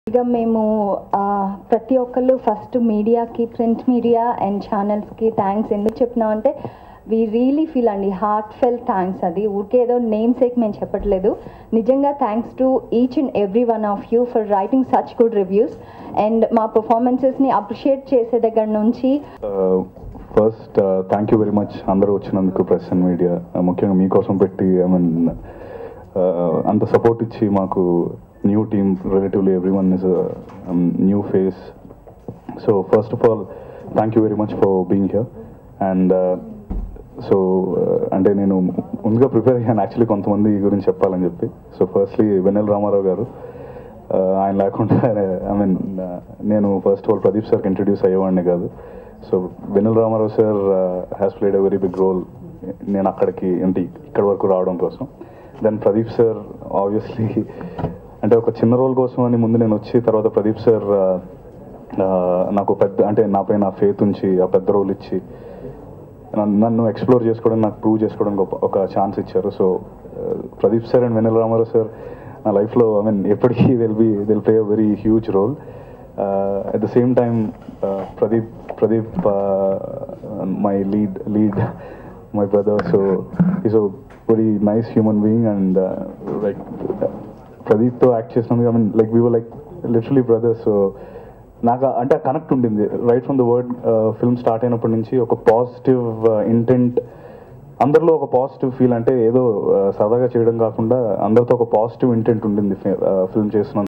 ఇక మేము ఆ, ప్రతి ఒక్కళ్ళు ఫస్ట్ మీడియాకి ప్రింట్ మీడియా అండ్ ఛానల్స్కి థ్యాంక్స్ ఎందుకు చెప్తున్నాం అంటే వీ రియలీ ఫీల్ అండి హార్ట్ ఫెల్ థ్యాంక్స్ అది ఊరికే ఏదో నేమ్ సేక్ మేము చెప్పట్లేదు నిజంగా thanks to each and every one of you for writing such good reviews and మా పర్ఫార్మెన్సెస్ని అప్రిషియేట్ చేసే దగ్గర నుంచి first thank you very much అందరూ వచ్చినందుకు ప్రెస్ అండ్ మీడియా ముఖ్యంగా మీకోసం పెట్టి ఐ మీన్ అంత సపోర్ట్ ఇచ్చి మాకు new team relatively every one is new face so first of all thank you very much for being here and so అంటే నేను ముందుగా ప్రిపేర్ అయ్యాను యాక్చువల్లీ కొంతమంది గురించి చెప్పాలని చెప్పి సో ఫస్ట్లీ వెన్నెల రామారావు గారు Uh, ఆయన లేకుండా ఐ మీన్ నేను ఫస్ట్ ఆల్ ప్రదీప్ సార్కి ఇంట్రడ్యూస్ అయ్యేవాడిని కాదు so Vennela Ramarao sir has played a very big role నేను అక్కడికి అంటే ఇక్కడ వరకు రావడం కోసం దెన్ ప్రదీప్ సార్ ఆబ్వియస్లీ అంటే ఒక చిన్న రోల్ కోసం అని ముందు నేను వచ్చి తర్వాత ప్రదీప్ సార్ నాకు పెద్ద అంటే నా పైన ఫేత్ ఉంచి ఆ పెద్ద రోల్ ఇచ్చి నన్ను- నన్ను ఎక్స్ప్లోర్ చేసుకోవడం నాకు ప్రూవ్ చేసుకోవడానికి ఒక- ఒక ఛాన్స్ ఇచ్చారు so Pradeep sir and Vennela Ramarao sir నా లైఫ్లో ఐ మీన్ ఎప్పటికీ దిల్ బి దిల్ play a very huge role at the same time Pradeep Pradeep my lead lead my brother so is a very nice human being and like ప్రదీప్తో యాక్ట్ చేసినందుకు I mean like we were like literally brothers so నాకు అంటే connect ఉండింది right from the word film start అయినప్పటి నుంచి ఒక positive intent అందరిలో ఒక పాజిటివ్ ఫీల్ అంటే ఏదో uh, సరదాగా చేయడం కాకుండా అందరితో ఒక పాజిటివ్ ఇంటెంట్ ఉండింది ఫిల్మ్ చేస్తున్నాం